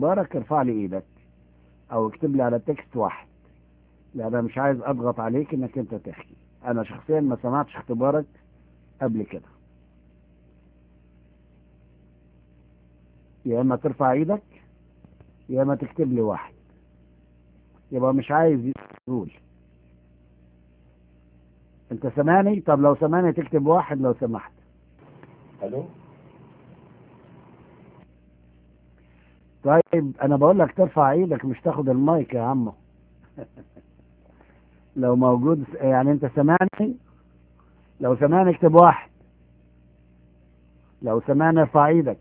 اختبارك ارفع لي ايدك او اكتب لي على تكست واحد لان انا مش عايز اضغط عليك انك انت تحكي انا شخصيا ما سمعتش اختبارك قبل كده يا اما ترفع ايدك يا اما تكتب لي واحد يبقى مش عايز يقول انت سامعني طب لو سامعني تكتب واحد لو سمحت الو طيب انا بقول لك ترفع ايدك مش تاخد المايك يا عمو لو موجود يعني انت سامعني لو سامعني اكتب واحد لو سامعني ارفع ايدك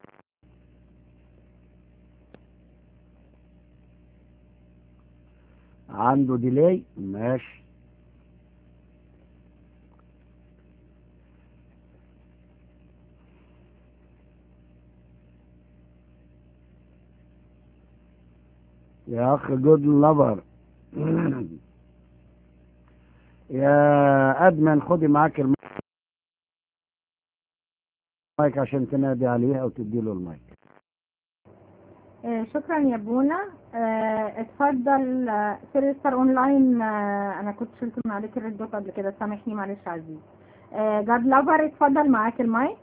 عنده ديلي ماشي يا اخ جود لافر يا ادمن خدي معاك المايك عشان تنادي عليه او تديله المايك آه، شكرا يا بونا آه، اتفضل آه، سيريستر اونلاين آه، انا كنت شلت من عليك الريد دوت قبل كده سامحني معلش يا عزيز آه، جاد لافر اتفضل معاك المايك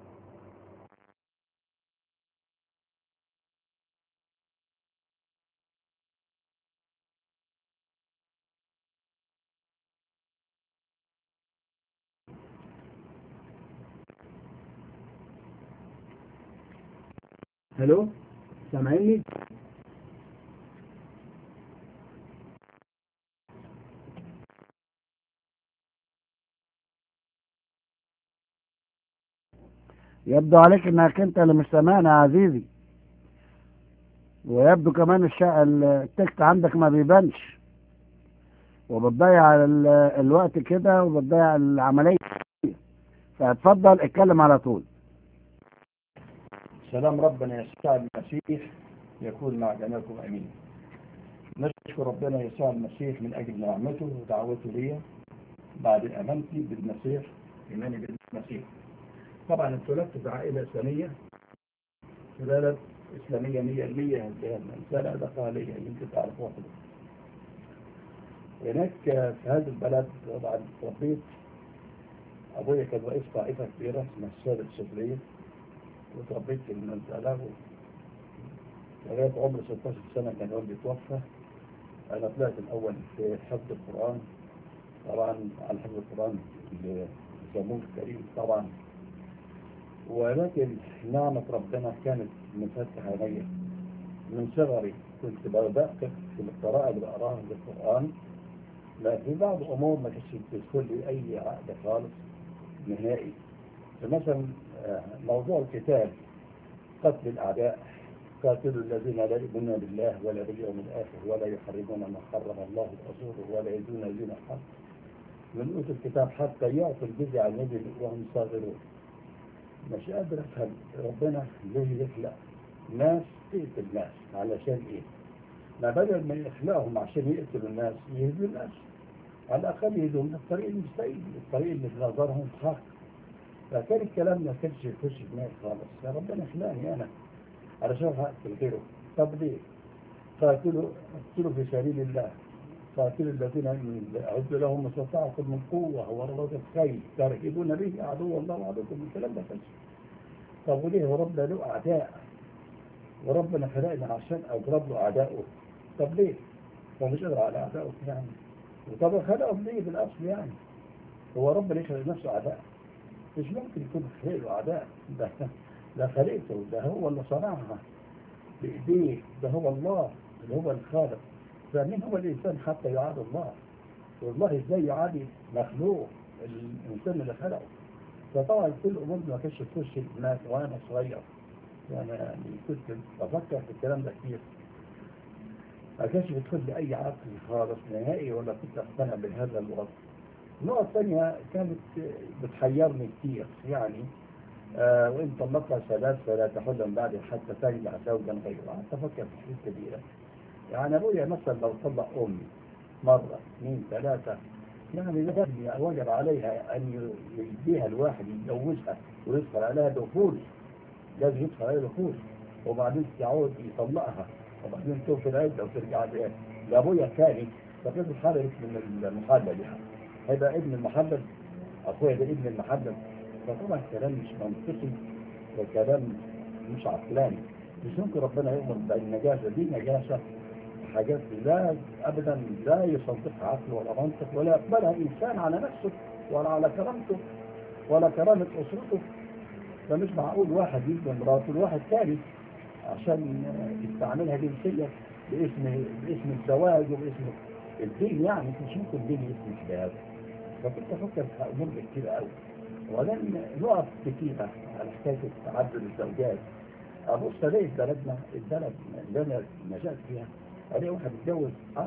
الو سامعني يبدو عليك انك انت اللي مش سامعني يا عزيزي ويبدو كمان الشا... التكست عندك ما بيبانش وبتضيع ال- الوقت كده وبتضيع العملية فاتفضل اتكلم على طول سلام ربنا يسوع المسيح يكون مع جميعكم امين نشكر ربنا يسوع المسيح من اجل نعمته ودعوته لي بعد امانتي بالمسيح ايماني بالمسيح طبعا اتولدت في عائله اسلاميه في بلد اسلاميه 100% اللي هي المنزله دقاليه يمكن تعرفوها كده هناك في هذا البلد طبعا تربيت ابويا كان رئيس طائفه كبيره اسمها السادة السفليه وتربيت في المنزله لغايه عمر 16 سنه كان والدي توفى انا طلعت الاول في حفظ القران طبعا على حفظ القران اللي يسموه الكريم طبعا ولكن نعمة ربنا كانت مفتحة عليا من صغري كنت بدقق في القراءة اللي بقراها للقرآن لا في بعض أمور ما كانتش بتدخل لي أي عقد خالص نهائي فمثلا آه، موضوع القتال قتل الأعداء قاتلوا الذين لا يؤمنون بالله ولا باليوم الآخر ولا يحرمون ما حرم الله ورسوله ولا يدون دين الحق من أوت الكتاب حتى يعطوا الجزية عن النبي وهم صاغرون مش قادر افهم ربنا ليه يخلق ناس تقتل ناس علشان ايه؟ ما بدل ما يخلقهم عشان يقتلوا الناس يهدوا الناس على الاقل يهدوا من الطريق المستقيم الطريق اللي في نظرهم حق فكان الكلام ما كانش يخش في دماغي خالص يا ربنا خلقني انا علشان هقتل غيره طب ليه؟ قاتلوا قاتلوا في سبيل الله قاتلوا الذين أعد لهم ما استطعتم من قوة ورباط الخيل ترهبون به عدو الله وعدوكم الكلام ده كله طب وليه وربنا له أعداء وربنا خلقنا عشان أضرب له أعدائه طب ليه؟ هو مش قادر على أعدائه يعني وطب خلقهم ليه بالأصل يعني؟ هو ربنا يخلق نفسه أعداء مش ممكن يكون خلق له أعداء ده ده خلقته ده هو اللي صنعها بإيديه ده هو الله اللي هو الخالق فمين هو الإنسان حتى يعاد الله والله إزاي يعادي مخلوق الإنسان اللي خلقه فطبعا كل الأمور دي ما كانتش تخش في دماغي وأنا صغير يعني يعني كنت بفكر في الكلام ده كتير ما كانش بيدخل لي أي عقل خالص نهائي ولا كنت أقتنع بهذا الوضع النقطة الثانية كانت بتحيرني كتير يعني آه وإن طلقها ثلاث فلا تحل من بعد حتى تنجح زوجا غيره قعدت أفكر في حاجات كبيرة يعني أبويا مثلا لو طلق أمي مرة اثنين ثلاثة يعني ده وجب عليها أن يديها الواحد يتجوزها ويدخل عليها دخول لازم يدخل عليها دخول وبعدين تعود يطلقها وبعدين تشوف العدة وترجع ل- لأبويا الثاني فكيف الحالة من المحلل يعني هيبقى ابن المحلل أخويا ده ابن المحلل فطبعا كلام مش منطقي وكلام مش عقلاني مش ممكن ربنا يؤمر بالنجاسة دي نجاسة حاجات لا أبدا لا يصدقها عقل ولا منطق ولا يقبلها إنسان على نفسه ولا على كرامته ولا كرامة أسرته فمش معقول واحد يجي مراته لواحد ثاني عشان يستعملها جنسيا باسم باسم الزواج وباسم الدين يعني مش ممكن الدين يسمح بهذا فكنت افكر في امور كتير قوي وبعدين نقف كتيرة على حكايه تعدد الزوجات ابص الاقي في بلدنا البلد اللي انا نشات فيها الاقي واحد يتجوز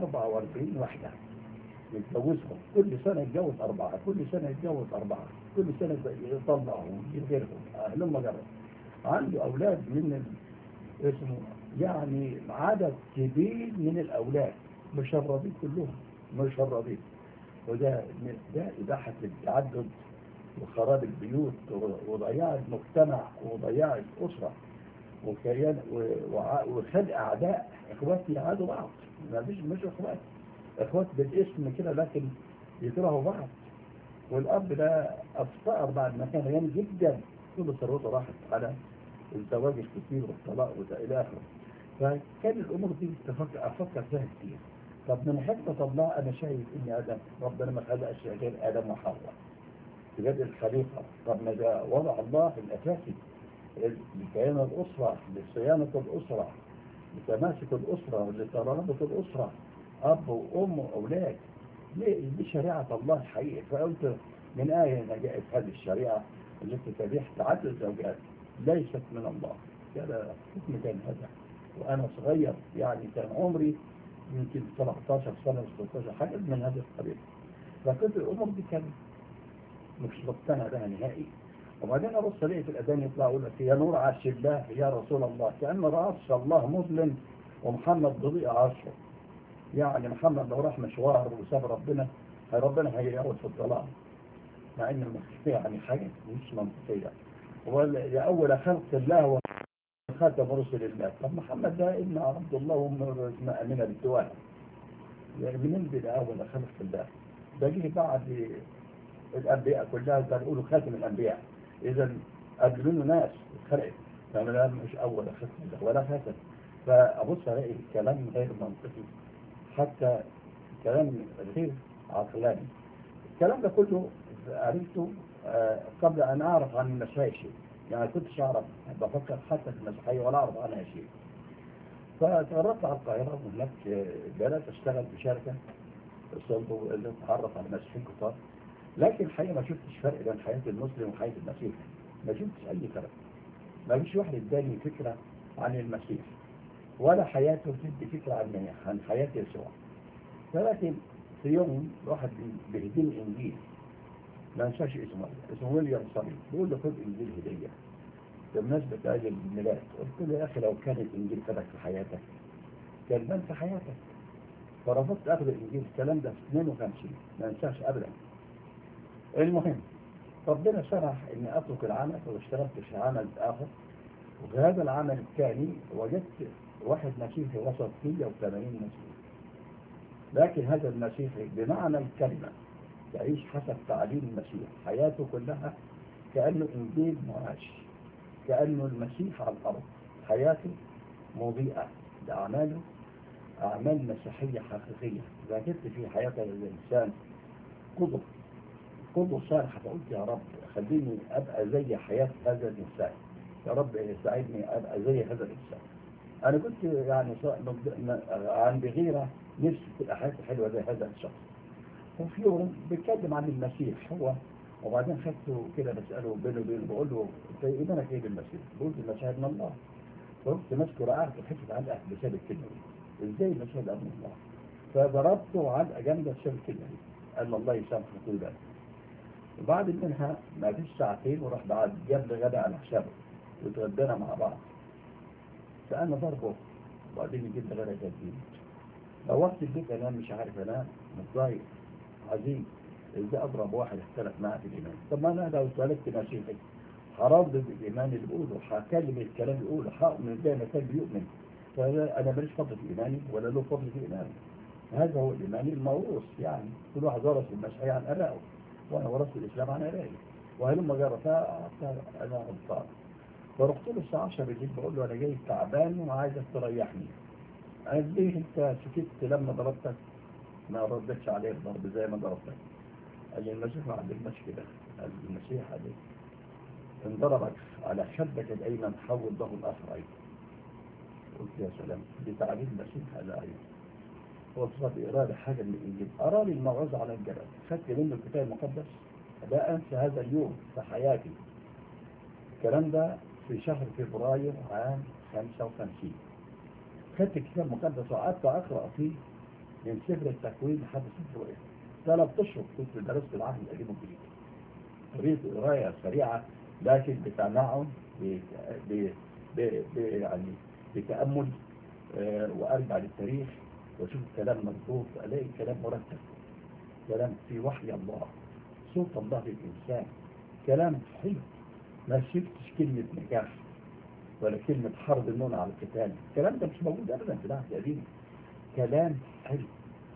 44 واحده يتجوزهم كل سنه يتجوز اربعه كل سنه يتجوز اربعه كل سنه يطلعهم ويجيب غيرهم اهلهم جرب عنده اولاد من ال- اسمه يعني عدد كبير من الاولاد مشردين كلهم مشردين وده ده اباحه التعدد وخراب البيوت وضياع المجتمع وضياع الاسره وكيان و- وع- وخلق اعداء اخواتي يعادوا بعض ما فيش مش اخوات اخوات بالاسم كده لكن يكرهوا بعض والاب ده افتقر بعد ما كان غني جدا كل ثروته راحت على الزواج الكثير والطلاق والى اخره فكان الامور دي تفكر افكر فيها كتير طب من حكمة الله انا شايف ان ادم ربنا ما خلقش غير ادم وحواء بجد الخليقه طب ما ده وضع الله الاساسي لكيان الاسره لصيانه الاسره لتماسك الاسره لترابط الاسره اب وام واولاد ليه دي شريعه الله الحقيقه فقلت من آية هنا جاءت هذه الشريعة التي تبيح تعدد الزوجات ليست من الله كان حكم كان هذا وأنا صغير يعني كان عمري يمكن 17 سنة 16 حاجة من هذا القبيل فكنت الأمور دي كانت مش مقتنع بها نهائي وبعدين أبص ألاقي في الأذان يطلع يقول لك يا نور عرش الله يا رسول الله كأن رأس الله مظلم ومحمد بضيء عرشه يعني محمد لو راح مشوار وساب ربنا هي ربنا هيعود في الظلام مع ان المخفية يعني حاجة مش منطقية ولا أول خلق الله وخاتم رسل الله طب محمد ده ابن عبد الله وام اسمها أمينة بنت وهب يعني منين بدا أول خلق الله ده جه بعد الأنبياء كلها ده بيقولوا خاتم الأنبياء إذا قبل منه ناس اتخلقت فأنا مش أول خلق الله ولا خاتم فأبص ألاقي كلام غير منطقي حتى كلام غير عقلاني الكلام ده كله عرفته آه، قبل أن أعرف عن المشايخ يعني كنتش أعرف بفكر حتى في المسيحية ولا أعرف عنها شيء فتغربت على القاهرة وهناك آه، بدأت أشتغل في شركة الصلب اللي أتعرف على المسيحيين كتار لكن الحقيقة ما شفتش فرق بين حياة المسلم وحياة المسيح ما شفتش أي فرق ما فيش واحد اداني فكرة عن المسيح ولا حياته تدي فكرة عن عن حياة يسوع ولكن في يوم واحد بيهديني إنجيل ما انساش اسمه اسمه ويليام صليب بيقول له خد انجيل هديه بمناسبه اجل الميلاد قلت له يا اخي لو كان الانجيل فادك في حياتك كان بان في حياتك فرفضت اخذ الانجيل الكلام ده في 52 ما انساش ابدا المهم ربنا سمح اني اترك العمل واشتغلت في عمل اخر وفي هذا العمل الثاني وجدت واحد مسيحي وسط 180 مسيحي لكن هذا المسيحي بمعنى الكلمه يعيش حسب تعليم المسيح حياته كلها كأنه إنجيل معاش كأنه المسيح على الأرض حياته مضيئة لأعماله أعمال مسيحية حقيقية ذاكرت في حياة الإنسان قدر قدر صالحة فقلت يا رب خليني أبقى زي حياة هذا الإنسان يا رب ساعدني أبقى زي هذا الإنسان أنا كنت يعني عندي غيرة نفسي تبقى حياتي حلوة زي هذا الشخص وفي يوم بيتكلم عن المسيح هو وبعدين خدته كده بسأله بينه وبينه بقول له انت ايمانك ايه بالمسيح؟ بقول له المسيح ابن الله فرحت ماسكه رقعت وحكت علقه بسبب الكلمه دي ازاي المسيح ده ابن الله؟ فضربته علقه جامده بسبب الكلمه دي قال له الله يسامحه كل ده وبعد منها ما فيش ساعتين وراح بعد جاب لي غدا على حسابه واتغدينا مع بعض فانا ضربه وبعدين يجيب لي غدا جديد روحت البيت انام مش عارف انام متضايق عظيم ازاي اضرب واحد اختلف معاه في الايمان طب ما انا لو اتولدت مسيحي هردد الإيمان اللي بيقوله هكلم الكلام اللي بيقوله هؤمن زي ما كان بيؤمن فأنا ماليش فضل في إيماني ولا له فضل في إيماني هذا هو الإيمان الموروث يعني كل واحد ورث المسيحية عن أبائه وأنا ورثت الإسلام عن أبائي وهلما جرى أنا غلطان فرحت له الساعة 10 بالليل بقول له أنا جاي تعبان وعايزك تريحني قال ليه أنت سكت لما ضربتك ما ردتش عليه الضرب زي ما ضربتك قال لي المسيح ما علمناش كده قال لي المسيح قال لي ان ضربك على خدك الايمن حول له الاخر ايضا قلت يا سلام دي تعليم المسيح قال ايوه هو صار إرادة حاجة من الإنجيل أراني الموعظة على الجبل خدت منه الكتاب المقدس لا أنسى هذا اليوم في حياتي الكلام ده في شهر فبراير عام 55 خدت الكتاب المقدس وقعدت أقرأ فيه من سفر التكوين لحد سفر الرؤيا ثلاث أشهر كنت درست العهد القديم والجديد قريت قراية سريعة لكن بتمعن ب... ب... ب... ب... يعني بتأمل آه، وأرجع للتاريخ وأشوف الكلام مظبوط ألاقي الكلام مرتب كلام في وحي الله صوت الله للإنسان كلام حلو ما شفتش كلمة نجاح ولا كلمة حرب النون على القتال الكلام ده مش موجود أبدا في العهد القديم كلام حلو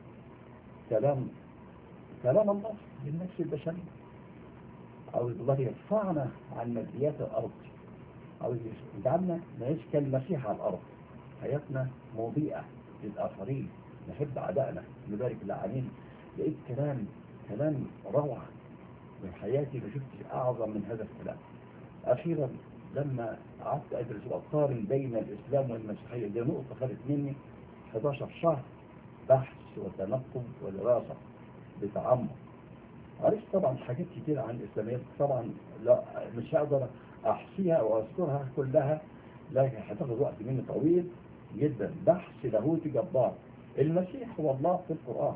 كلام كلام الله للنفس البشرية عاوز الله يرفعنا عن ماديات الأرض عاوز يجعلنا نعيش كالمسيح على الأرض حياتنا مضيئة للآخرين نحب أعدائنا نبارك اللاعنين لقيت كلام كلام روعة من حياتي ما شفتش أعظم من هذا الكلام أخيرا لما قعدت أدرس وأقارن بين الإسلام والمسيحية دي نقطة خدت مني 11 شهر بحث وتنقب ودراسة بتعمق عرفت طبعا حاجات كتير عن الإسلاميات طبعا لا مش هقدر أحصيها وأذكرها كلها لكن هتاخد وقت مني طويل جدا بحث لاهوتي جبار المسيح هو الله في القرآن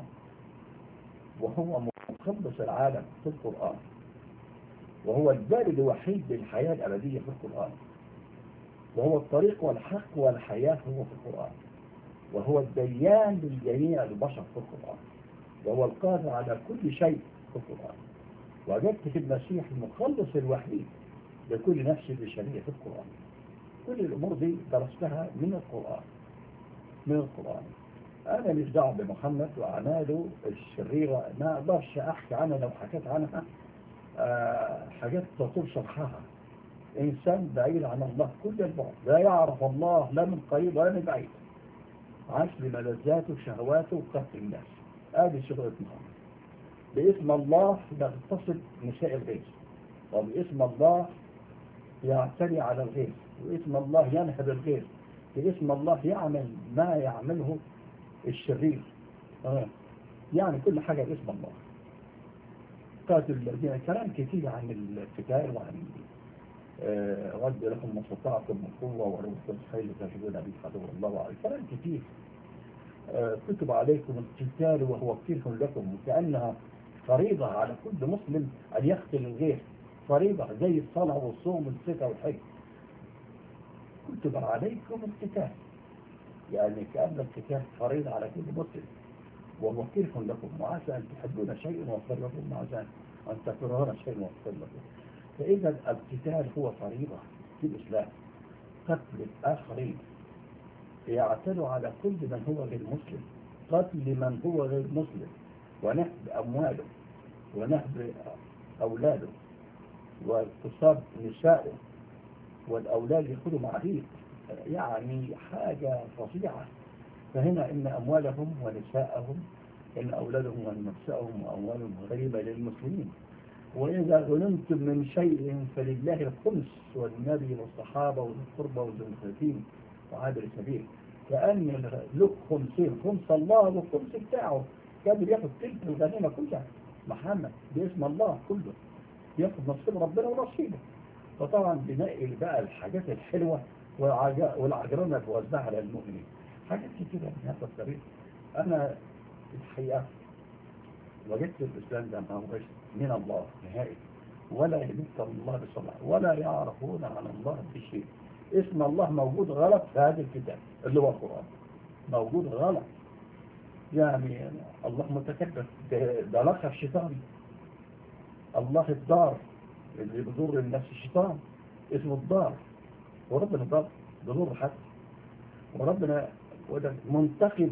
وهو مخلص العالم في القرآن وهو الباب الوحيد للحياة الأبدية في القرآن وهو الطريق والحق والحياة هو في القرآن وهو الديان للجميع البشر في القرآن وهو القادر على كل شيء في القرآن وجدت في المسيح المخلص الوحيد لكل نفس بشرية في القرآن كل الأمور دي درستها من القرآن من القرآن أنا مش دعوة بمحمد وأعماله الشريرة ما أقدرش أحكي عنها لو حكيت عنها آه، حاجات تطول شرحها إنسان بعيد عن الله كل البعد لا يعرف الله لا من قريب ولا من بعيد عاش بملذاته وشهواته وقتل الناس هذه شغلة محمد باسم الله يغتصب نساء الغيث وباسم الله يعتدي على الغيث واسم الله ينهب الغيث باسم الله يعمل ما يعمله الشرير آه. يعني كل حاجة باسم الله قاتل الذين كلام كثير عن القتال وعن آه، رد لكم ما استطعتم من قوة ولو الخيل تجدون به عدو الله وعلى كلام كثير آه، كتب عليكم القتال وهو كره لكم وكأنها فريضة على كل مسلم أن يقتل الغير فريضة زي الصلاة والصوم والزكاة والحج كتب عليكم القتال يعني كأن القتال فريضة على كل مسلم وهو كره لكم وعسى أن تحبون شيئا وخير لكم وعسى أن تكرهون شيئا وخير لكم فإذا القتال هو فريضة في الإسلام قتل الآخرين يعتدوا على كل من هو غير مسلم قتل من هو غير مسلم ونهب أمواله ونهب أولاده واغتصاب نسائه والأولاد يدخلوا معريض يعني حاجة فظيعة فهنا إن أموالهم ونساءهم إن أولادهم ونساءهم وأموالهم غريبة للمسلمين وإذا غنمتم من شيء فلله الخمس والنبي والصحابة والقربى والمخلفين وعابر السبيل كأن له خمسين خمس الله والخمس بتاعه كان بياخد تلك الغنيمة كلها محمد باسم الله كله ياخد نصيب ربنا ونصيبه فطبعا بنقل بقى الحاجات الحلوة والعج- والعجرانة توزعها على المؤمنين حاجات كتيرة من هذا الطريق أنا الحقيقة وجدت الإسلام ده ما هوش من الله نهائي ولا يذكر الله بصلاة ولا يعرفون عن الله بشيء اسم الله موجود غلط في هذا الكتاب اللي هو القرآن موجود غلط يعني الله متكبر ده, ده لقب شيطاني الله الدار اللي بيضر النفس الشيطان اسمه الضار وربنا ضار بضر حد وربنا وده منتقم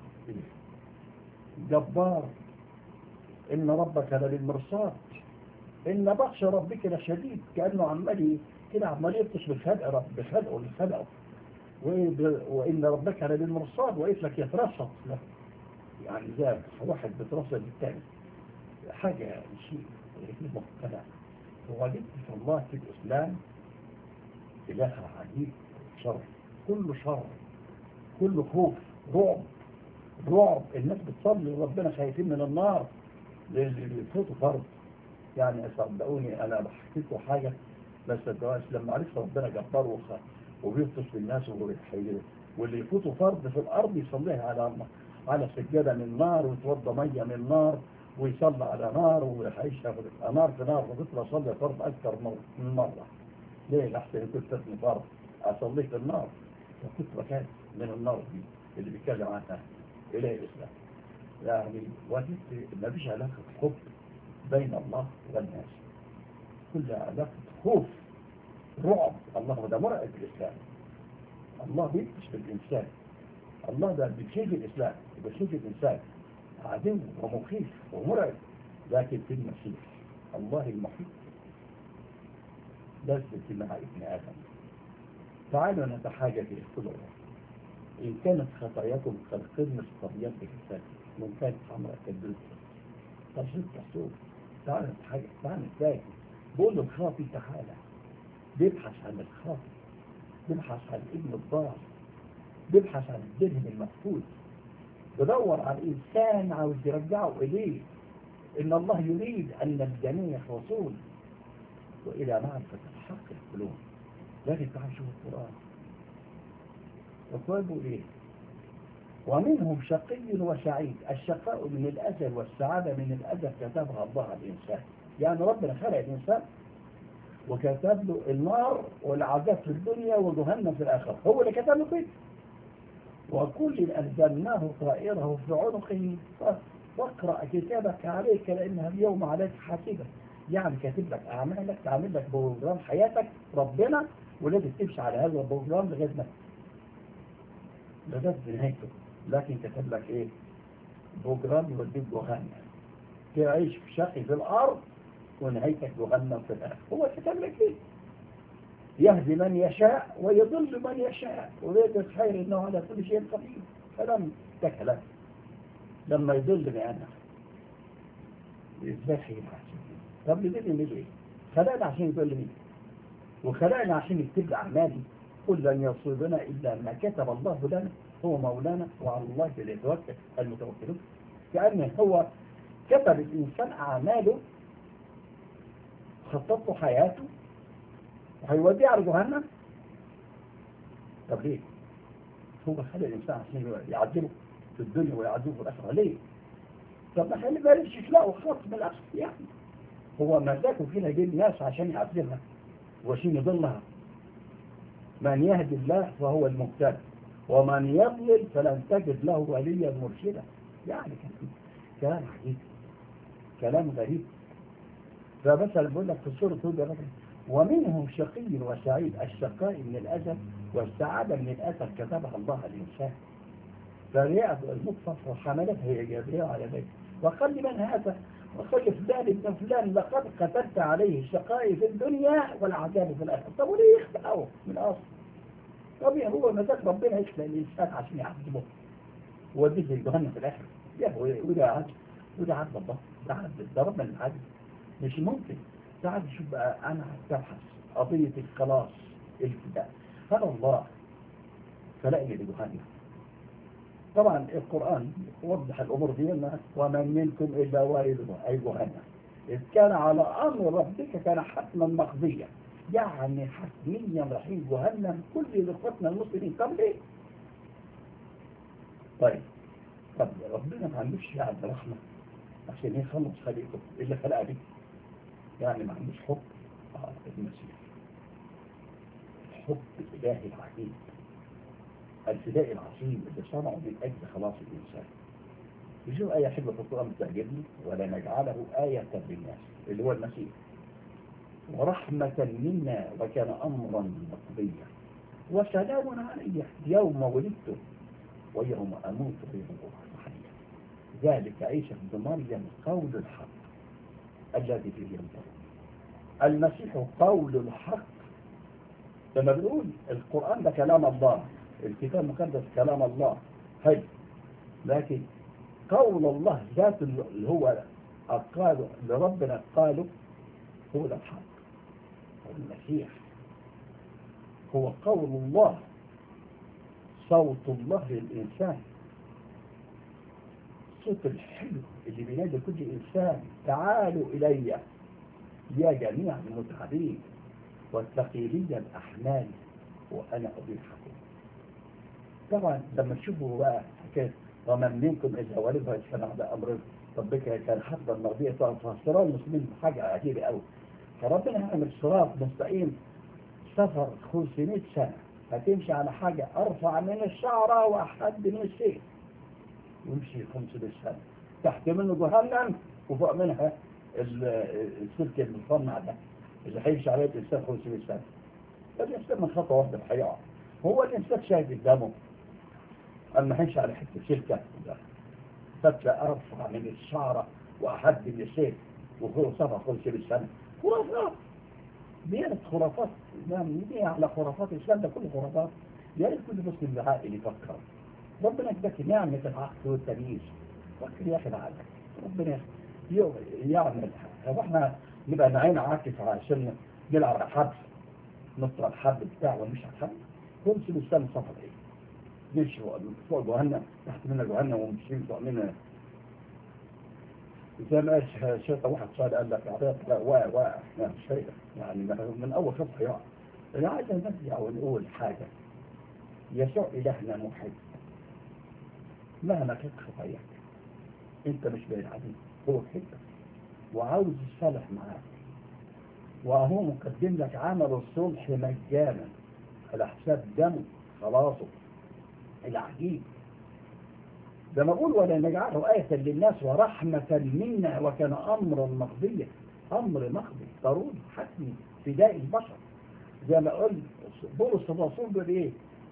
جبار إن ربك للمرصاد إن بطش ربك لشديد كأنه عمال كده عمال يبطش بالخلق رب بخلقه اللي خلقه وب- وإن ربك للمرصاد وقيت لك يترصد له يعني زي واحد بيترصد للتاني حاجة شيء غير مقتنع ووجدت في الله في الإسلام إله عجيب شر كل شر كل خوف رعب رعب الناس بتصلي وربنا خايفين من النار اللي يفوتوا فرض يعني صدقوني انا بحكي لكم حاجه بس صدقوني لما عرفت ربنا جبار وخ- وبيفطس بالناس وبيحيي واللي يفوتوا فرض في الارض يصليها على على سجاده من نار ويتوضى ميه من نار ويصلي على نار ويعيشها في- نار في نار وتطلع اصلي فرض اكثر مر- من مره ليه لحسن كنت ابني فرض اصلي في النار وكنت بخاف من النار دي اللي بيتكلم عنها الى الاسلام يعني وجدت ما فيش علاقه حب بين الله والناس كلها علاقه خوف رعب الله ده مرعب الاسلام الله بيكتش بالانسان الله ده بيشيل الاسلام بيشيل الانسان عدو ومخيف ومرعب لكن في المسيح الله المحيط لذة مع ابن ادم تعالوا نتحاجج الى كل الله إن كانت خطاياكم كالقرمز طبيعة الكتاب وإن كانت حمراء كالدود تشرب تحصول تعالى نتحاجج تعالى نتلاقي بقول للخاطي تعالى بيبحث عن الخاطي بيبحث عن ابن الضال بيبحث عن الدرهم المفقود بدور على الإنسان عاوز يرجعه إليه إن الله يريد أن الجميع وصول وإلى معرفة الحق القلوب لكن تعال شوف القرآن القرآن بيقول إيه ومنهم شقي وسعيد الشقاء من الأزل والسعادة من الأزل كتبها الله على الإنسان يعني ربنا خلق الإنسان وكتب له النار والعذاب في الدنيا وجهنم في الآخرة هو اللي كتب له كده وكل ألزمناه طائره في عنقه فاقرأ كتابك عليك لأنها اليوم عليك حاسبة يعني كاتب لك أعمالك تعمل لك بروجرام حياتك ربنا ولازم تمشي على هذا البروجرام لغاية ما لغاية نهايته لكن كتب لك إيه بروجرام يوديك جهنم تعيش في شقي في الأرض ونهايتك جهنم في الآخر هو كتب لك إيه يهدي من يشاء ويضل من يشاء ويد الخير انه على كل شيء قدير كلام ده كلام لما يضلني انا ازاي خير طب يضلني ليه؟ خلقنا عشان يضلني وخلقنا عشان يكتب لي اعمالي قل لن يصيبنا الا ما كتب الله لنا هو مولانا وعلى الله فليتوكل المتوكلون كأن هو كتب الانسان اعماله خطط له حياته وهيوديه على جهنم طب ليه هو خلق الانسان عشان يعذبه في الدنيا ويعذبه في الاخره ليه طب ما خلي بالك يخلقوا خاص بالاخره يعني هو مزاجه فينا يجيب ناس عشان يعذبها وعشان يضلها من يهدي الله فهو المهتد ومن يضلل فلن تجد له وليا مرشدا يعني كان كلام عجيب كلام غريب فمثلا بقول لك في سوره هود يا رجل ومنهم شقي وسعيد الشقاء من الأزل والسعادة من الأزل كتبها الله الإنسان فريعة النطفة وحملتها إيجابية على ذلك وخلي من هذا وخلي فلان ابن فلان لقد كتبت عليه الشقاء في الدنيا والعذاب في الآخرة طب وليه يخلقه من أصل طبيعي هو مزاج ربنا يخلق الإنسان عشان يعذبه ويوديه الجهنم في الآخرة يا هو وده عدل وده عدل الله ده عدل ده ربنا اللي عدل مش ممكن تعال شوف بقى انا هتبحث قضية الخلاص الفداء هذا الله خلقني لجهنم طبعا القرآن وضح الأمور دي إنها ومن منكم إلا وارده أي جهنم إذ كان على أمر ربك كان حتما مقضيا يعني حتميا رايحين جهنم كل إخوتنا المسلمين طب ليه؟ طيب طب ربنا ما عندوش يعني رحمة عشان يخلص خليقه اللي خلق بيه يعني ما عندوش حب آه المسيح الحب الإلهي العجيب الفداء العظيم اللي صنعه من أجل خلاص الإنسان يشوف آية حلوة في القرآن بتعجبني ولا نجعله آية للناس اللي هو المسيح ورحمة منا وكان أمرا مقضيا وسلام علي يوم ولدت ويوم أموت ويوم أبعث حيا ذلك عيسى بن مريم قول الحق الذي فيه ينظر المسيح قول الحق لما بنقول القرآن ده كلام الله الكتاب المقدس كلام الله هي لكن قول الله ذات اللي هو قاله لربنا قاله هو ده الحق المسيح هو قول الله صوت الله للإنسان صوت الحلو اللي بينادي كل إنسان تعالوا إلي يا جميع المتعبين والثقيلي الأحمال وأنا أريحكم طبعا لما تشوفوا بقى حكاية ومن منكم إذا ولد كان على أمر ربك كان حفظ المرضية فصراع المسلمين حاجة عجيبة قوي فربنا يعمل صراط مستقيم سفر 500 سنة هتمشي على حاجة أرفع من الشعرة وأحد من السيف يمشي 500 سنة تحت منه جهنم وفوق منها السلك المصنع ده اللي هيمشي عليه الإنسان 500 سنة الإنسان من خطوة واحدة الحقيقة هو الإنسان شايف قدامه أما هيمشي على حتة سلكة فتلة أرفع من الشعرة وأحد من السيف وفوق سفر 500 سنة خرافات ديانة خرافات الإسلام دي على خرافات الإسلام ده كله خرافات يا ريت كل مسلم عاقل يفكر ربنا اداك نعمة العقل والتمييز فكر يا أخي العقل ربنا يعمل هو احنا نبقى نعين عاكف عشان نلعب على الحبل نطلع الحبل بتاعه ونمشي على الحبل خمس الإسلام سفر إيه نمشي فوق جهنم تحت منا جهنم ونمشي فوق منا زي ما شيخ واحد صار قال لك عطيت واقع واقع يعني شيء يعني من اول صفحه يعني انا عايز نرجع ونقول حاجه يسوع الهنا محب مهما كانت خطاياك انت مش بعيد عليه هو بيحبك وعاوز يصالح معاك وهو مقدم لك عمل الصلح مجانا على حساب دمه خلاصه العجيب ده ما بقول ولا نجعله آية للناس ورحمة منا وكان أمرا مقضيا أمر مقضي ضروري حتمي فداء البشر زي ما قلت بولس الرسول بيقول إيه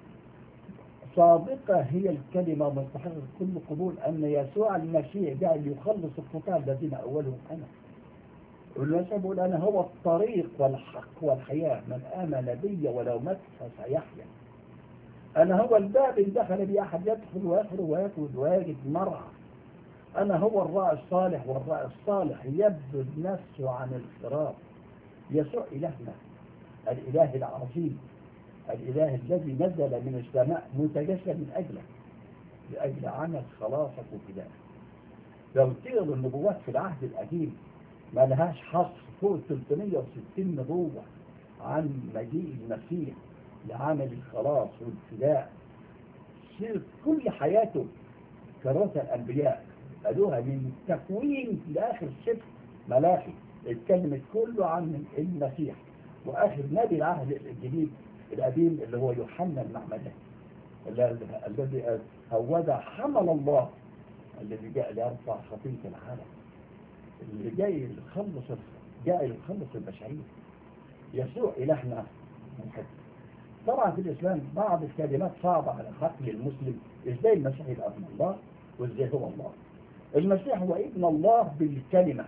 صادقة هي الكلمة مستحقة كل قبول أن يسوع المسيح جاء ليخلص الخطاة الذين أولهم أنا والمسيح بيقول أنا هو الطريق والحق والحياة من آمن بي ولو مات فسيحيا أنا هو الباب إن دخل بي أحد يدخل ويخرج ويأكل ويجد مرعى أنا هو الراعي الصالح والراعي الصالح يبذل نفسه عن الفراق يسوع إلهنا الإله العظيم الإله الذي نزل من السماء متجسد من أجلك لأجل عمل خلاصك وفدائك لو تقروا النبوات في العهد القديم ما لهاش حصر فوق 360 نبوة عن مجيء المسيح لعمل الخلاص والفداء سير كل حياته كراسة الأنبياء قالوها من تكوين لآخر السفر ملاخي اتكلمت كله عن المسيح وآخر نبي العهد الجديد القديم اللي هو يوحنا المعمدان الذي هوذا حمل الله الذي جاء ليرفع خطية العالم اللي جاي يخلص جاء يخلص البشرية يسوع إلهنا محب طبعا في الإسلام بعض الكلمات صعبة على عقل المسلم إزاي المسيح يبقى ابن الله وإزاي هو الله المسيح هو ابن الله بالكلمة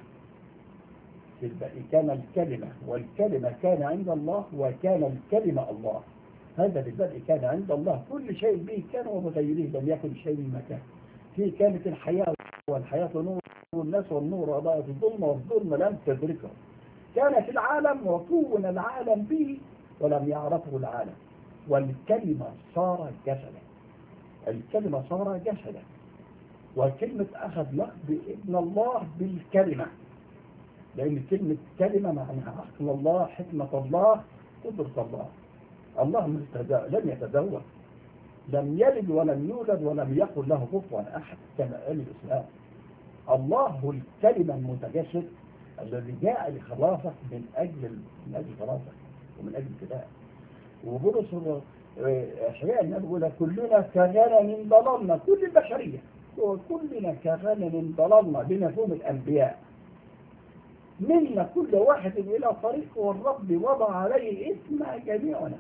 كان الكلمة والكلمة كان عند الله وكان الكلمة الله هذا بالبدء كان عند الله كل شيء به كان ومغيره لم يكن شيء من مكان فيه كانت الحياة والحياة نور والناس والنور أضاءت الظلمة والظلمة لم تدركه كان في العالم وكون العالم به ولم يعرفه العالم والكلمة صار جسدا الكلمة صار جسدا والكلمة أخذ لقب ابن الله بالكلمة لأن كلمة كلمة معناها عقل الله حكمة الله قدرة الله الله لم يتزوج لم يلد ولم يولد ولم يكن له كفوا أحد كما قال الإسلام الله هو الكلمة المتجسد الذي جاء لخلاصك من أجل من أجل خلاصك ومن أجل كده وبولس أشياء النبي يقول كلنا كغنم ضللنا كل البشرية كلنا كغنم ضللنا بمفهوم الأنبياء منا كل واحد إلى طريقه والرب وضع عليه إثم جميعنا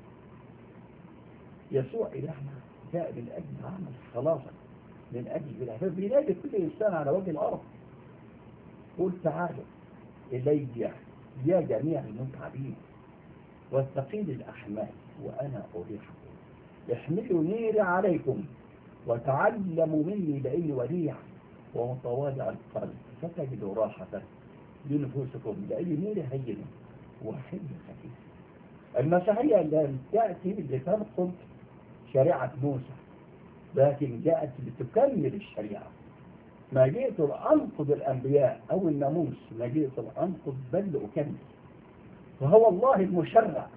يسوع إلهنا جاء من أجل عمل خلاصا من أجل العباد بينادي كل إنسان على وجه الأرض قل تعالوا إلي يا جميع المتعبين والثقيل الأحمال وأنا أريحكم احملوا نيري عليكم وتعلموا مني لأني وديع ومتواضع القلب فتجدوا راحة لنفوسكم لأن نيري هين وحل خفيف المسيحية لم تأتي لتنقض شريعة موسى لكن جاءت لتكمل الشريعة ما جئت لأنقض الأنبياء أو الناموس ما جئت لأنقض بل أكمل فهو الله المشرع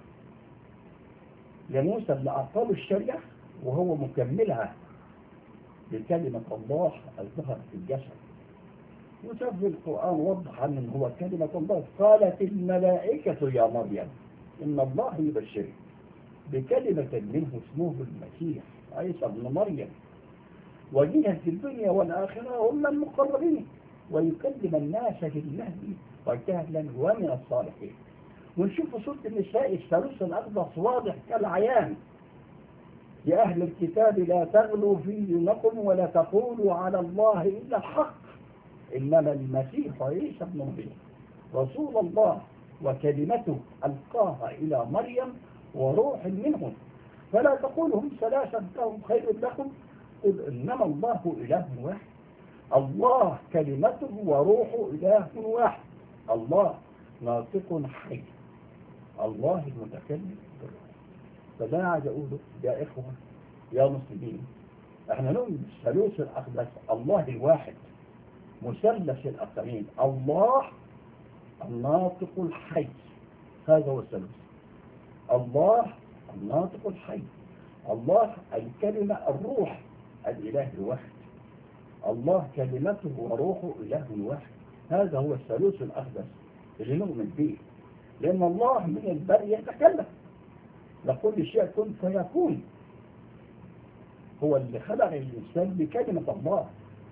لموسى اللي أعطاه الشريعة وهو مكملها بكلمة الله الظهر في الجسد وشاف في القرآن وضح أن هو كلمة الله قالت الملائكة يا مريم إن الله يبشرك بكلمة منه اسمه المسيح عيسى ابن مريم وجيها في الدنيا والآخرة هم المقربين ويكلم الناس في المهد وكهلا ومن الصالحين ونشوف في سورة النساء الثالوث الأقدس واضح كالعيان يا أهل الكتاب لا تغلوا في دينكم ولا تقولوا على الله إلا الحق إنما المسيح عيسى ابن مريم رسول الله وكلمته ألقاها إلى مريم وروح منه فلا تقولوا هم ثلاثة لهم خير لكم قل إنما الله إله واحد الله كلمته وروحه إله واحد الله ناطق حي الله المتكلم فده أنا عايز أقوله يا إخوة يا مسلمين احنا نؤمن بالثالوث الأقدس الله الواحد مثلث الأقدمين الله الناطق الحي هذا هو الثالوث الله الناطق الحي الله الكلمة الروح الإله الواحد الله كلمته وروحه إله واحد هذا هو الثالوث الأقدس اللي نؤمن به لأن الله من البر يتكلم لكل شيء كن فيكون هو اللي خلق الإنسان بكلمة الله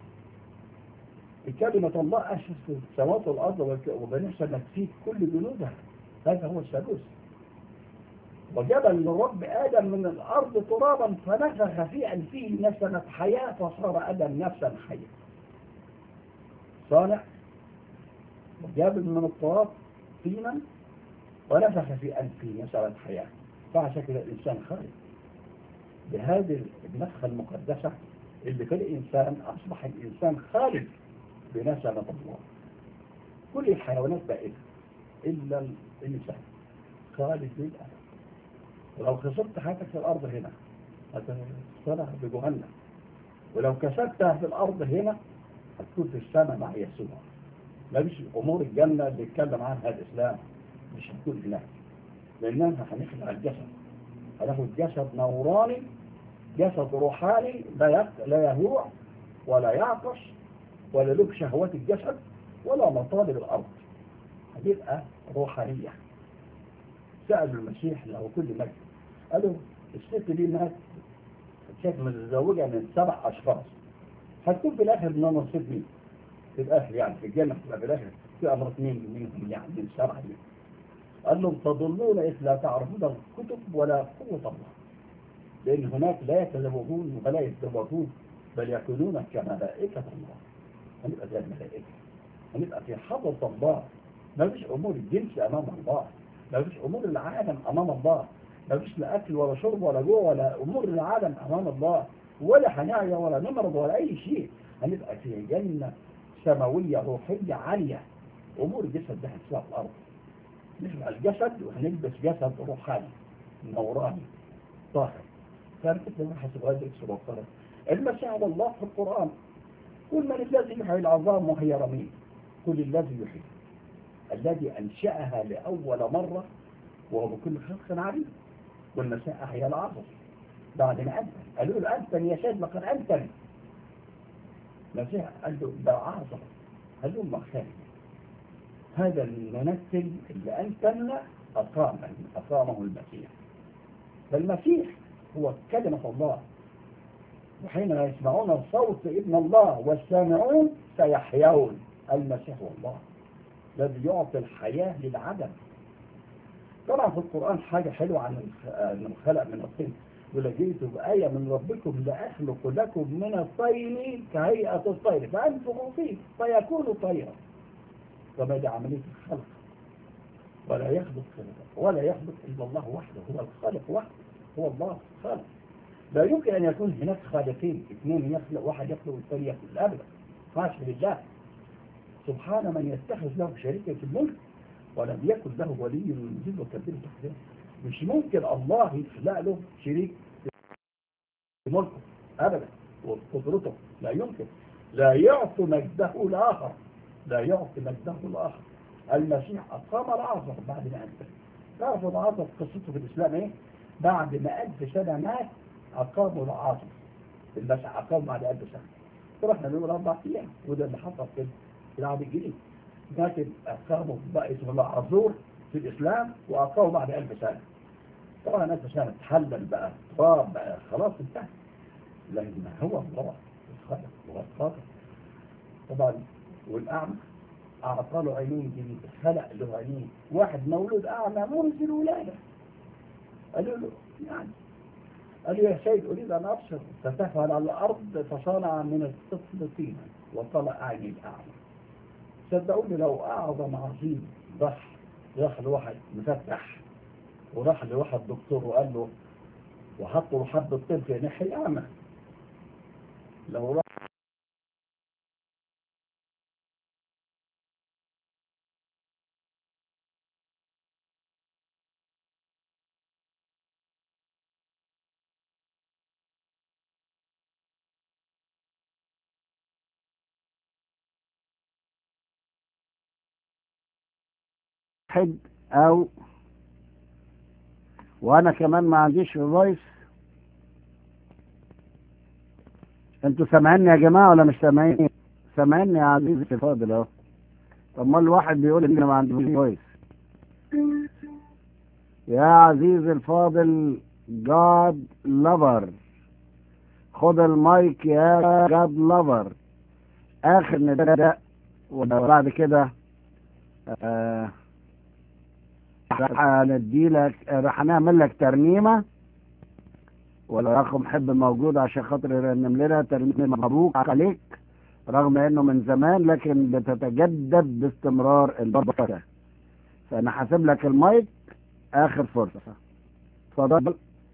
بكلمة الله أشهد في السماوات والأرض وبنحسن فيه كل جنودها هذا هو الثالوث وجبل لرب آدم من الأرض ترابا فنفخ في أنفه نسمة حياة فصار آدم نفسا حيا صانع وجاب من التراب طينا ونفخ في أنفه نسمة حياة فعشان كده الإنسان خالد بهذه النفخة المقدسة اللي في الإنسان أصبح الإنسان خالد بنسمة الله كل الحيوانات بائدة إلا الإنسان خالد للأبد ولو خسرت حياتك في الأرض هنا هتخسرها بجهنم ولو كسبتها في الأرض هنا هتكون في السماء مع يسوع ما فيش أمور الجنة اللي اتكلم عنها الإسلام مش هتكون هناك لأننا هنخلع الجسد هناخد جسد نوراني جسد روحاني لا يق... لا يهوع ولا يعطش ولا له شهوات الجسد ولا مطالب الأرض هتبقى روحانية سألوا المسيح له كل مجد قالوا الست دي مات كانت متزوجة من سبع أشخاص هتكون في الآخر من نصيب مين؟ في الآخر يعني في الجنة تبقى في الآخر في أمر مين منهم يعني من سبعة دي قال لهم تضلون إذ لا تعرفون الكتب ولا قوة الله لأن هناك لا يتزوجون ولا يتزوجون بل يكونون كملائكة الله هنبقى زي الملائكة هنبقى في حضرة الله ما فيش أمور الجنس أمام الله ما فيش أمور العالم أمام الله ما فيش لا أكل ولا شرب ولا جوع ولا أمور العالم أمام الله ولا هنعيا ولا نمرض ولا أي شيء هنبقى في جنة سماوية روحية عالية أمور الجسد ده هتسوى في الأرض نخلع الجسد وهنلبس جسد روحاني نوراني طاهر كان كده حسب غير اكس وقرا المسيح على الله في القرآن قل من الذي يحيي العظام وهي رميم قل الذي يحيي الذي أنشأها لأول مرة وهو بكل خلق عليم والمسيح أحيا العظم بعد ما أنتن قالوا له أنتن يا سيد لقد أنتن المسيح قال له ده أعظم قال له ما خير هذا الممثل اللي أنتن أقام أقامه المسيح فالمسيح هو كلمة الله وحين يسمعون صوت ابن الله والسامعون سيحيون المسيح هو الله الذي يعطي الحياة للعدم طبعا في القرآن حاجة حلوة عن الخ- انه خلق من الطين يقول لك جئت بآية من ربكم لأخلق لكم من الطين كهيئة الطير فأنفخوا فيه فيكون طيرا وما دي عملية الخلق ولا يخلق ولا يخلق إلا الله وحده هو الخالق وحده هو الله خالق لا يمكن أن يكون هناك خالقين اثنين يخلق واحد يخلق والثاني يخلق أبدا حاشا لله سبحان من يتخذ له شريكا في الملك ولم يكن له ولي من ذل وكبير تحته مش ممكن الله يخلق له شريك في ملكه ابدا وقدرته لا يمكن لا يعطي مجده الاخر لا يعطي مجده الاخر المسيح اقام العصر بعد ما انتهى تعرف العصر قصته في الاسلام ايه بعد ما ألف سنه مات اقاموا العصر المسيح اقام بعد ألف سنه رحنا نقول اربع ايام وده اللي حصل في في العهد الجديد لكن أقاموا بقى اسمه العذور في الإسلام وأقاموا بعد ألف سنة طبعا ألف سنة تحلل بقى تراب بقى خلاص انتهى لكن هو الله الخالق هو القادر طبعا والأعمى أعطى له عينين جديدة خلق له عينين واحد مولود أعمى منذ الولادة قالوا له يعني قال له يا سيد أريد أن أبصر فتفعل على الأرض فصنع من الطفل طينا وطلع عيني الأعمى صدقوني لو أعظم عظيم راح راح لواحد مفتح وراح لواحد دكتور وقال له وحط له حبة طب في ناحية أعمى لو راح واحد او وانا كمان ما عنديش فويس انتوا سامعيني يا جماعه ولا مش سامعين سامعيني يا عزيزي الفاضل اهو طب ما الواحد بيقول ان انا ما عنديش فويس يا عزيزي الفاضل جاد لافر خد المايك يا جاد لافر اخر نداء وبعد كده آه راح ندي لك راح نعمل لك ترنيمه ولا رقم حب موجود عشان خاطر يرنم لنا ترنيمه مبروك عليك رغم انه من زمان لكن بتتجدد باستمرار البركه فانا حاسب لك المايك اخر فرصه اتفضل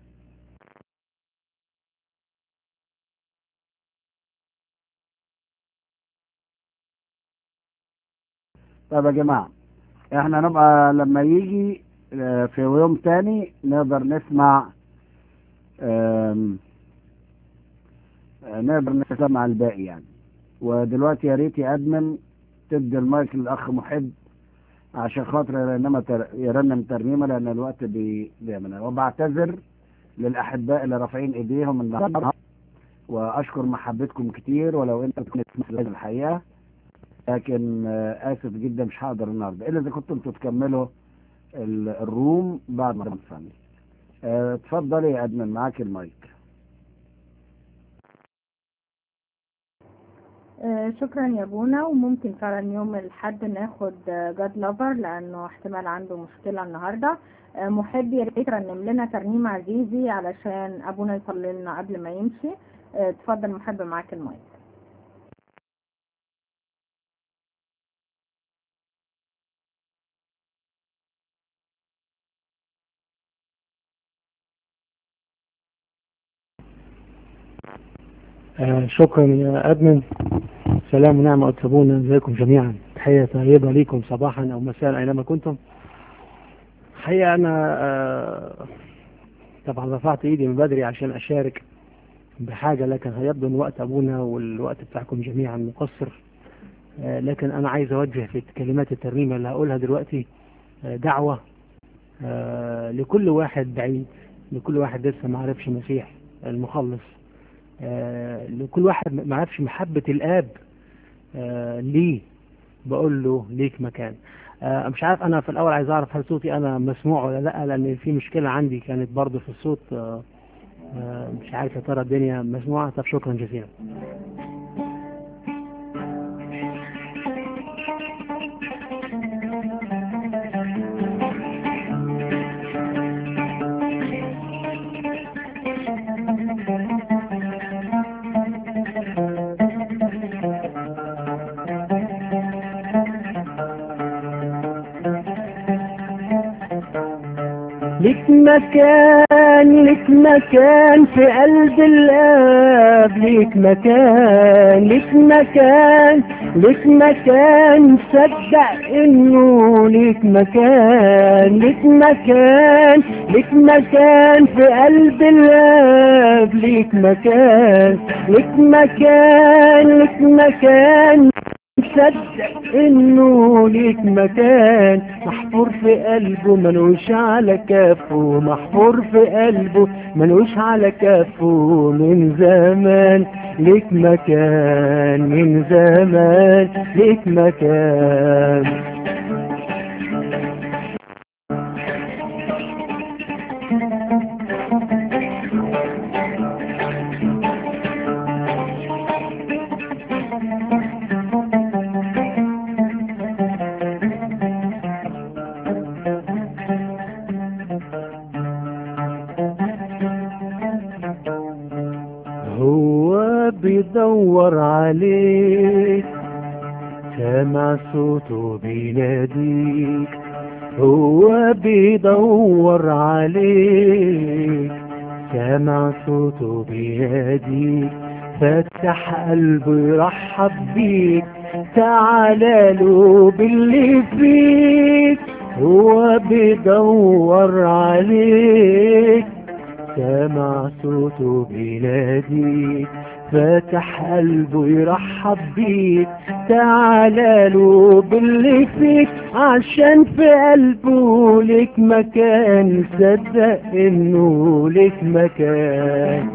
طيب يا جماعه احنا نبقى لما يجي آه، في يوم تاني نقدر نسمع آم، آه، نقدر نسمع الباقي يعني ودلوقتي يا ريت يا ادمن تدي المايك للاخ محب عشان خاطر يرنم تر... يرنم ترنيمه لان الوقت بي... بيعملها وبعتذر للاحباء اللي رافعين ايديهم النهارده واشكر محبتكم كتير ولو انت كنت مثل الحقيقه لكن آه، اسف جدا مش هقدر النهارده الا اذا كنتوا انتوا تكملوا ال- الروم بعد ما نصلي آه، اتفضلي يا ادمن معاك المايك آه، شكرا يا بونا وممكن فعلا يوم الحد ناخد جاد لافر لانه احتمال عنده مشكلة النهاردة آه، محب يا ريت رنم لنا ترنيمة عزيزي علشان ابونا يصلي لنا قبل ما يمشي آه، اتفضل محب معاك المايك آه شكرا يا أدمن سلام ونعمة أتسبونا ازيكم جميعا تحية طيبة ليكم صباحا أو مساء أينما كنتم حقيقة أنا آه طبعا رفعت إيدي من بدري عشان أشارك بحاجة لكن هيبدو إن وقت أبونا والوقت بتاعكم جميعا مقصر آه لكن أنا عايز أوجه في كلمات الترنيمة اللي هقولها دلوقتي آه دعوة آه لكل واحد بعيد لكل واحد لسه ما عرفش المسيح المخلص آه لكل واحد ما عرفش محبة الآب آه ليه بقول له ليك مكان آه مش عارف أنا في الأول عايز أعرف هل صوتي أنا مسموع ولا لأ لأن في مشكلة عندي كانت برضه في الصوت آه آه مش عارف يا ترى الدنيا مسموعة طب شكرا جزيلا لك مكان لك مكان في قلب الآب لك مكان لك مكان لك مكان صدق انه لك مكان لك مكان لك مكان في قلب الآب لك مكان لك مكان لك مكان صدق انه ليك مكان محفور في قلبه منوش على كفه محفور في قلبه منوش على كفه من زمان ليك مكان من زمان ليك مكان هو بيدور عليك سامع صوته بيناديك هو بيدور عليك سامع صوته بيناديك فتح قلبه يرحب بيك تعالى له باللي فيك هو بيدور عليك سامع صوته بيناديك فاتح قلبه يرحب بيك تعالى له باللي فيك عشان في قلبه لك مكان صدق انه لك مكان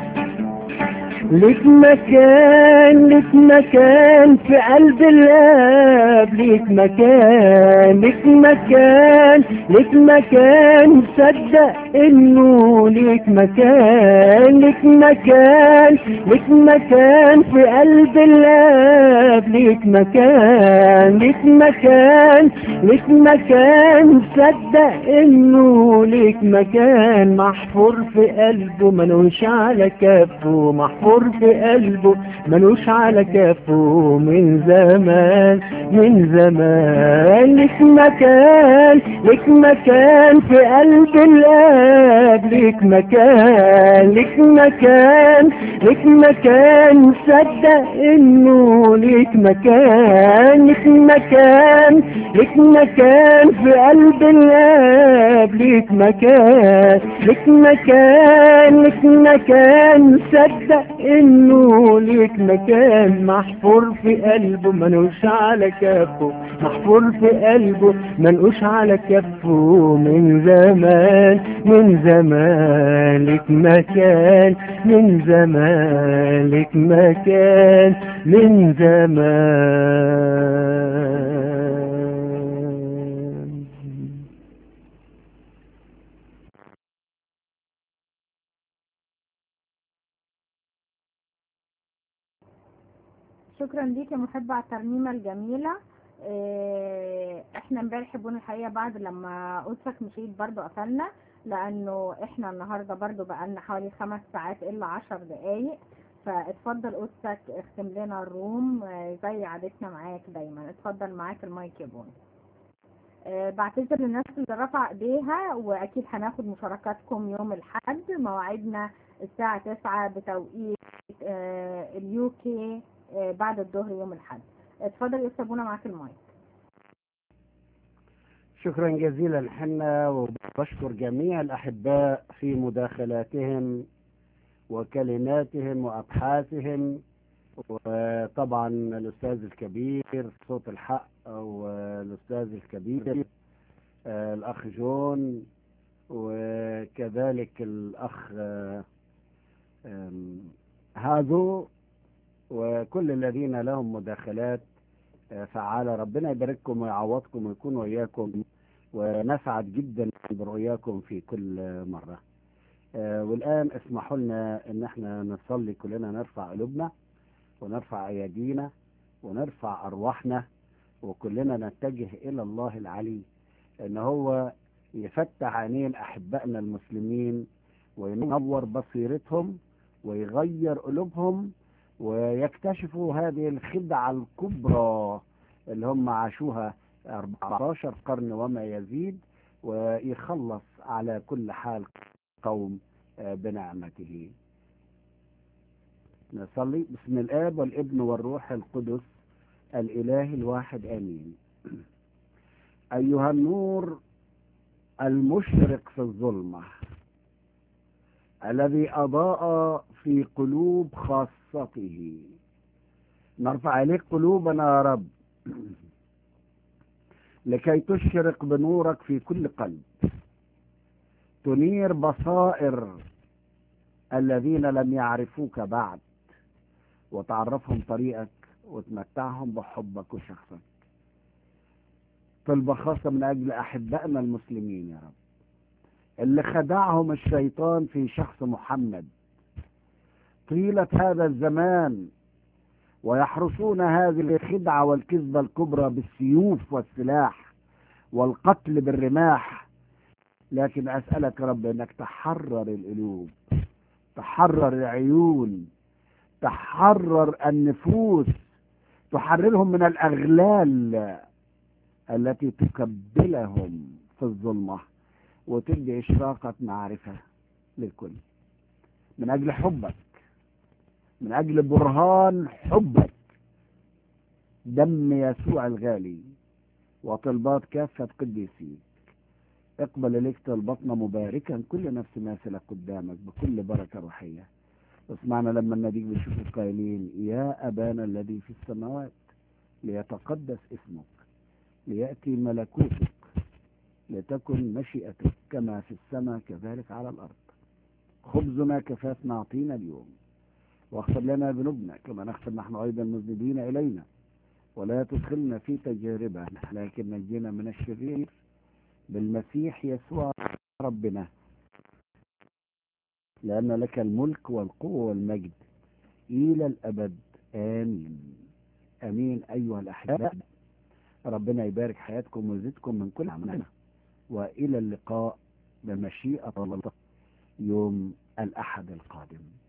لك مكان لك مكان في قلب الاب لك مكان لك مكان لك مكان صدق انه لك مكان لك مكان لك مكان في قلب الاب لك مكان لك مكان لك مكان صدق انه لك مكان محفور في قلبه منوش على كفه محفور في قلبه ملوش على كفه من زمان من زمان لك مكان لك مكان في قلب الاب لك مكان لك مكان لك مكان صدق انه لك مكان لك مكان لك مكان في قلب الاب لك مكان لك مكان لك مكان صدق انه ليك مكان محفور في قلبه منوش على كفه محفور في قلبه منقوش على كفه من زمان من زمان لك مكان من زمان لك مكان من زمان شكرا ليك يا محبة على الترنيمة الجميلة إيه، احنا امبارح يبون الحقيقة بعد لما قدسك مشيت برضو قفلنا لانه احنا النهاردة برضو بقالنا حوالي خمس ساعات الا عشر دقايق فاتفضل قدسك اختم لنا الروم آه، زي عادتنا معاك دايما اتفضل معاك المايك يا بون آه، بعتذر للناس اللي رفع ايديها واكيد هناخد مشاركاتكم يوم الاحد مواعيدنا الساعة 9 بتوقيت اليو كي بعد الظهر يوم الاحد اتفضل يا استاذ بونا معاك المايك شكرا جزيلا حنا وبشكر جميع الأحباء في مداخلاتهم وكلماتهم وأبحاثهم وطبعا الأستاذ الكبير صوت الحق والأستاذ الكبير آه، الأخ جون وكذلك الأخ آه، آم، هازو وكل الذين لهم مداخلات آه، فعالة ربنا يبارككم ويعوضكم ويكون وياكم ونسعد جدا برؤياكم في كل مرة آه، والآن اسمحوا لنا ان احنا نصلي كلنا نرفع قلوبنا ونرفع ايادينا ونرفع ارواحنا وكلنا نتجه الى الله العلي ان هو يفتح عينين احبائنا المسلمين وينور بصيرتهم ويغير قلوبهم ويكتشفوا هذه الخدعة الكبرى اللي هم عاشوها 14 قرن وما يزيد ويخلص على كل حال قوم آه، بنعمته نصلي بسم الآب والابن والروح القدس الإله الواحد آمين أيها النور المشرق في الظلمة الذي أضاء في قلوب خاصته نرفع إليك قلوبنا يا رب لكي تشرق بنورك في كل قلب تنير بصائر الذين لم يعرفوك بعد وتعرفهم طريقك وتمتعهم بحبك وشخصك طلبة خاصة من أجل أحبائنا المسلمين يا رب اللي خدعهم الشيطان في شخص محمد طيلة هذا الزمان ويحرسون هذه الخدعة والكذبة الكبرى بالسيوف والسلاح والقتل بالرماح لكن أسألك يا رب أنك تحرر القلوب تحرر العيون تحرر النفوس تحررهم من الأغلال التي تكبلهم في الظلمة وتدي إشراقة معرفة للكل من أجل حبك من أجل برهان حبك دم يسوع الغالي وطلبات كافة قديسيك اقبل إليك طلباتنا مباركا كل نفس ماثلة قدامك بكل بركة روحية اسمعنا لما نديك بنشوف قائلين يا أبانا الذي في السماوات ليتقدس اسمك ليأتي ملكوتك لتكن مشيئتك كما في السماء كذلك على الأرض خبزنا كفافنا أعطينا اليوم واغفر لنا ذنوبنا كما نغفر نحن أيضا المذنبين إلينا ولا تدخلنا في تجاربة لكن نجينا من الشرير بالمسيح يسوع ربنا لأن لك الملك والقوة والمجد إلى الأبد آمين آمين أيها الأحباء ربنا يبارك حياتكم ويزيدكم من كل عملنا وإلى اللقاء بمشيئة الله يوم الأحد القادم